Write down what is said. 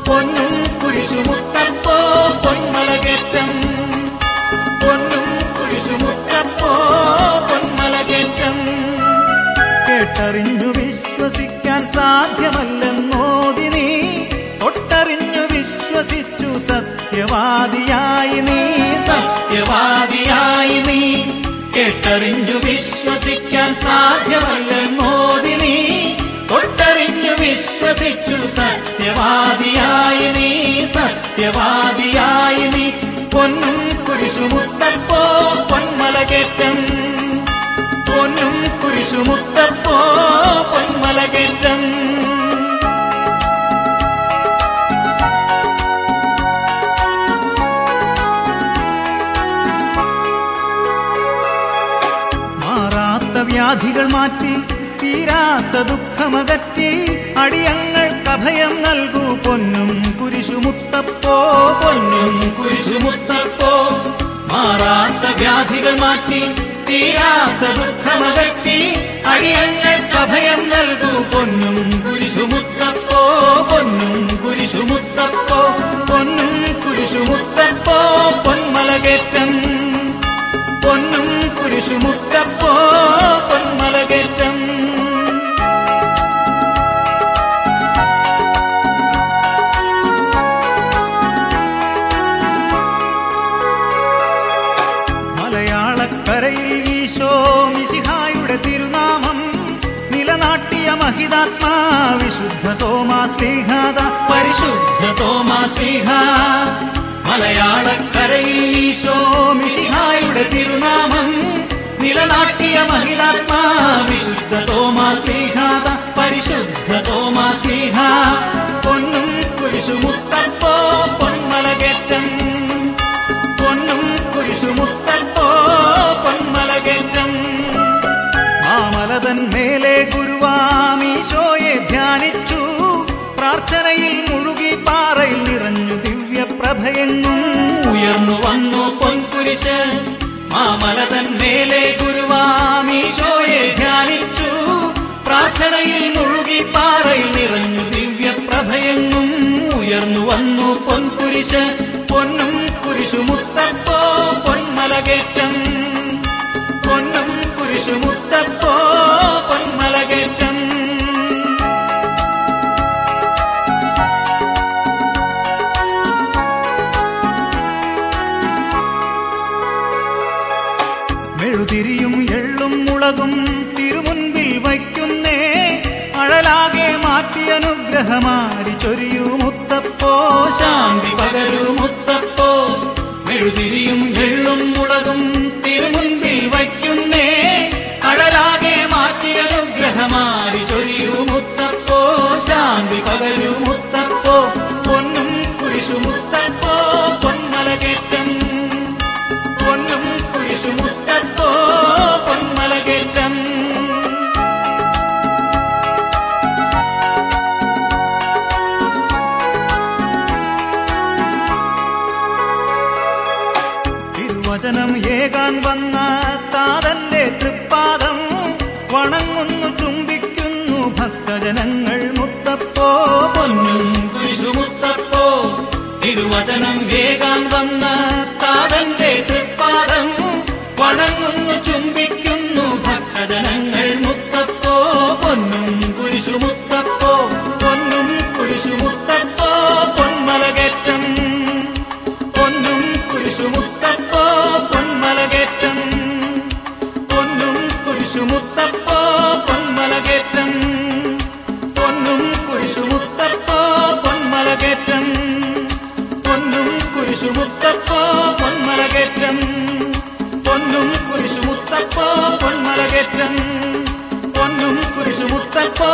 പൊന്നും കുരിശുമുത്തപ്പോ പൊന്മലകേറ്റം പൊന്നും കുരിശുമുത്തപ്പോ പൊന്മലകേറ്റം കേട്ടറിഞ്ഞു വിശ്വസിക്കാൻ സാധ്യമല്ലെന്നോതി നീ തൊട്ടറിഞ്ഞു വിശ്വസിച്ചു സത്യവാദിയായി നീ സത്യവാദിയായി നീ കേട്ടറിഞ്ഞു വിശ്വസിക്കാൻ സാധ്യമല്ലെന്നോതി നീ തൊട്ടറിഞ്ഞു വിശ്വസിച്ചു സത്യവാദിയായി നീ സത്യവാദിയായി നീ പൊന്നും കുരിശുമുത്തപ്പോ പൊന്മലകേറ്റം പൊന്നും കുരിശുമുത്തപ്പോ പൊന്മലകേറ്റം മാറാത്ത വ്യാധികൾ മാറ്റി തീരാത്ത ദുഃഖമകറ്റി അടിയങ്ങൾക്ക് അഭയം നൽകൂ പൊന്നും കുരിശുമുത്തപ്പോ പൊന്നും കുരിശുമുത്തപ്പോ മാറാത്ത വ്യാധികൾ മാറ്റി തീരാത്ത ദുഃഖമകറ്റി അടിയങ്ങൾക്ക് അഭയം നൽകൂ പൊന്നും കുരിശുമുത്തപ്പോ പൊന്നും കുരിശുമുത്തപ്പോ പൊന്നും കുരിശുമുത്തപ്പോ പൊന്മലകേറ്റം പൊന്നും കുരിശുമുത്തപ്പോ പൊന്മലകേറ്റം മലയാളക്കരയിൽ ഈശോ മിശിഹായുടെ തിരുനാമം നിലനാട്ടിയ മഹിതാത്മാ വിശുദ്ധ തോമാസ് ലീഹാദ പരിശുദ്ധ തോമാസ് ലീഹ മലയാളക്കരയിൽ ഈശോ മിശിഹായുടെ തിരുനാമം നിലനാട്ടിയ മഹിതാത്മാ വിശുദ്ധ തോമാസ് ലീഹാദ പരിശുദ്ധ തോമാസ് ലീഹ പൊന്നും കുരിശുമുത്തപ്പോ പൊന്മലകേറ്റം പൊന്നും കുരിശുമുത്തപ്പോ പൊന്മലകേറ്റം മാമലതൻ മേലെ ഗുരുവാമീശോയെ ധ്യാനിച്ചു പ്രാർത്ഥനയിൽ മുഴുകി പാറയിൽ നിറഞ്ഞു ദിവ്യപ്രഭയെങ്ങും ഉയർന്നു വന്നു പൊൻകുരിശ് മാമലതൻ മേലെ ഗുരുവാമീശോയെ ധ്യാനിച്ചു പ്രാർത്ഥനയിൽ മുഴുകി പാറയിൽ നിറഞ്ഞു ദിവ്യപ്രഭയെങ്ങും ഉയർന്നു വന്നു പൊൻകുരിശ് പൊന്നും കുരിശുമുത്തപ്പോ പൊന്മലകേറ്റം പൊന്നും കുരിശുമുത്തപ്പോ പൊന്മലകേറ്റം മെഴുതിരിയും എള്ളും മുളകും തിരുമുൻപിൽ വയ്ക്കുന്നേ അഴലാകെ മാറ്റി അനുഗ്രഹമാരി ചൊരിയൂ മുത്തപ്പോ ശാന്തി പകരൂ മുത്തപ്പോ മെഴുതിരിയും എള്ളും മുളകും തിരുമുൻപിൽ വയ്ക്കുന്നേ അഴലാകെ മാറ്റി അനുഗ്രഹമാരി ചൊരിയൂ മുത്തപ്പോ ശാന്തി പകരൂ മുത്തപ്പോ പൊന്നും കുരിശു മുത്തപ്പോ പൊന്മലകേറ്റം പൊന്നും കുരിശുമുത്തപ്പോ പൊന്മലകേറ്റം തിരുവചനം ഏകാൻ വന്ന താതന്റെ തൃപ്പാദം വണങ്ങുന്നു ചുംബിക്കുന്നു ഭക്തജനങ്ങൾ മുത്തപ്പോ പൊന്നും കുരിശുമുത്തപ്പോ തിരുവചനം ഏകാൻ വന്ന താതന്റെ തൃപ്പാദം വണങ്ങുന്നു ചുംബിക്കുന്നു ഭക്തജനങ്ങൾ മുത്തപ്പോ പൊന്നും കുരിശുമുത്തപ്പോ പൊന്നും കുരിശുമുത്തപ്പോ പൊന്മലകേറ്റം പൊന്നും കുരിശുമുത്തപ്പോ പൊന്മലകേറ്റം പൊന്നും കുരിശുമുത്തപ്പോ പൊന്മലകേറ്റം പൊന്നും കുരിശുമുത്തപ്പോ പൊന്മലകേറ്റം പൊന്നും കുരിശുമുത്തപ്പോ പൊന്മലകേറ്റം പൊന്നും കുരിശുമുത്തപ്പോ പൊന്മലകേറ്റം പൊന്നും കുരിശുമുത്തപ്പോ